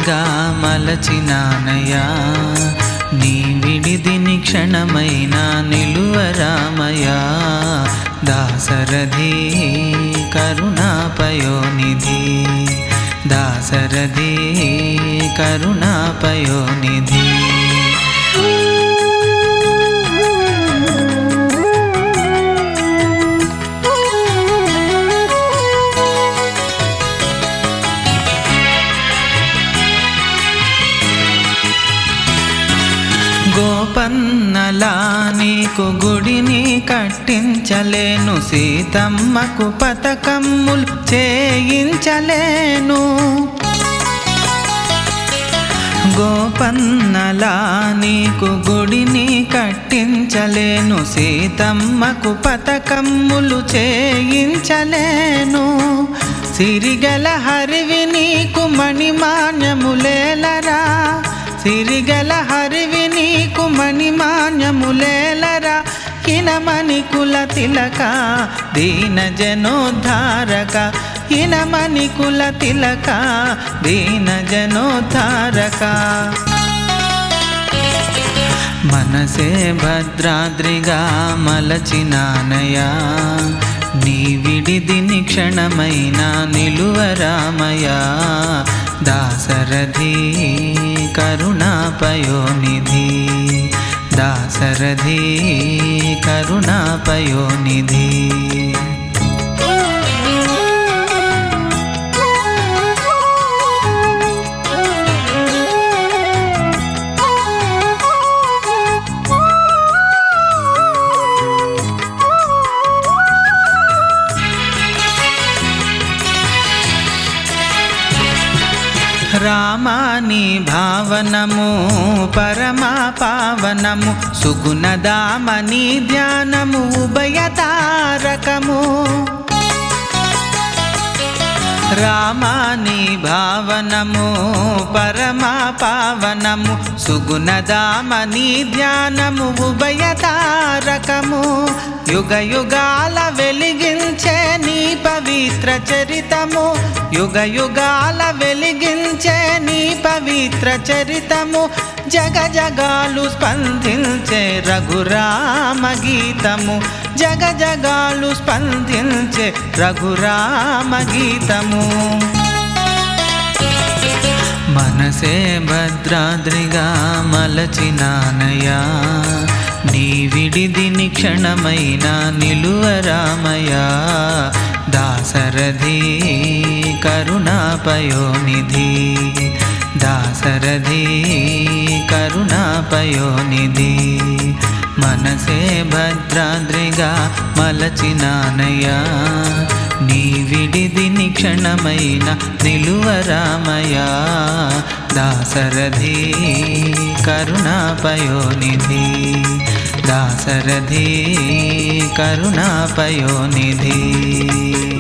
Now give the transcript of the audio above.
భద్రాద్రిగా మలచినానయా నీ విడిదిని క్షణమైన నిలువరామయా దాసరథి కరుణాపయోనిధి దాసరథి కరుణాపయోనిధి గోపన్నలా నీకు గుడిని కట్టించలేను సీతమ్మకు పతకమ్ములు చేయించలేను గోపన్నలా నీకు గుడిని కట్టించలేను సీతమ్మకు పతకమ్ములు చేయించలేను సిరిగల హరివి నీకు మణిమాన్యములేలరా సిరిగల హరివి నీకు మణిమాన్యములేలరా హినమణి కుల తిలక దీన జనోద్ధారక హినమణి కుల తిలక దీన జనోద్ధారక మనసే భద్రాద్రిగా మలచినానయా నీ విడిదిని క్షణమైన నిలువరామయా దాసరథి కరుణాపయోనిధి దాసరథి కరుణాపయోనిధి రామాని భావనము పరమా పావనము సుగుణదామని ధ్యానము ఉభయతారకము రామాని భావనము పరమా పావనము సుగుణదామని ధ్యానము ఉభయతారకము యుగ యుగాల వెలిగించే నీ పవిత్ర చరితము యుగ యుగాల వెలిగించే నీ పవిత్ర చరితము జగ జగాలు స్పందించే రఘురామ గీతము జగ జగాలు స్పందించే రఘురామ గీతము మనసే భద్రాద్రిగా మలచినానయా నీ విడిదిని క్షణమైన నిలువరామయా దాసరథి కరుణాపయోనిధి దాసరథి కరుణాపయోనిధి మనసే భద్రాద్రిగా మలచినానయా నీ విడిదిని క్షణమైన నిలువరామయా దాసరథి కరుణాపయోనిధి దాసరథి కరుణాపయోనిధి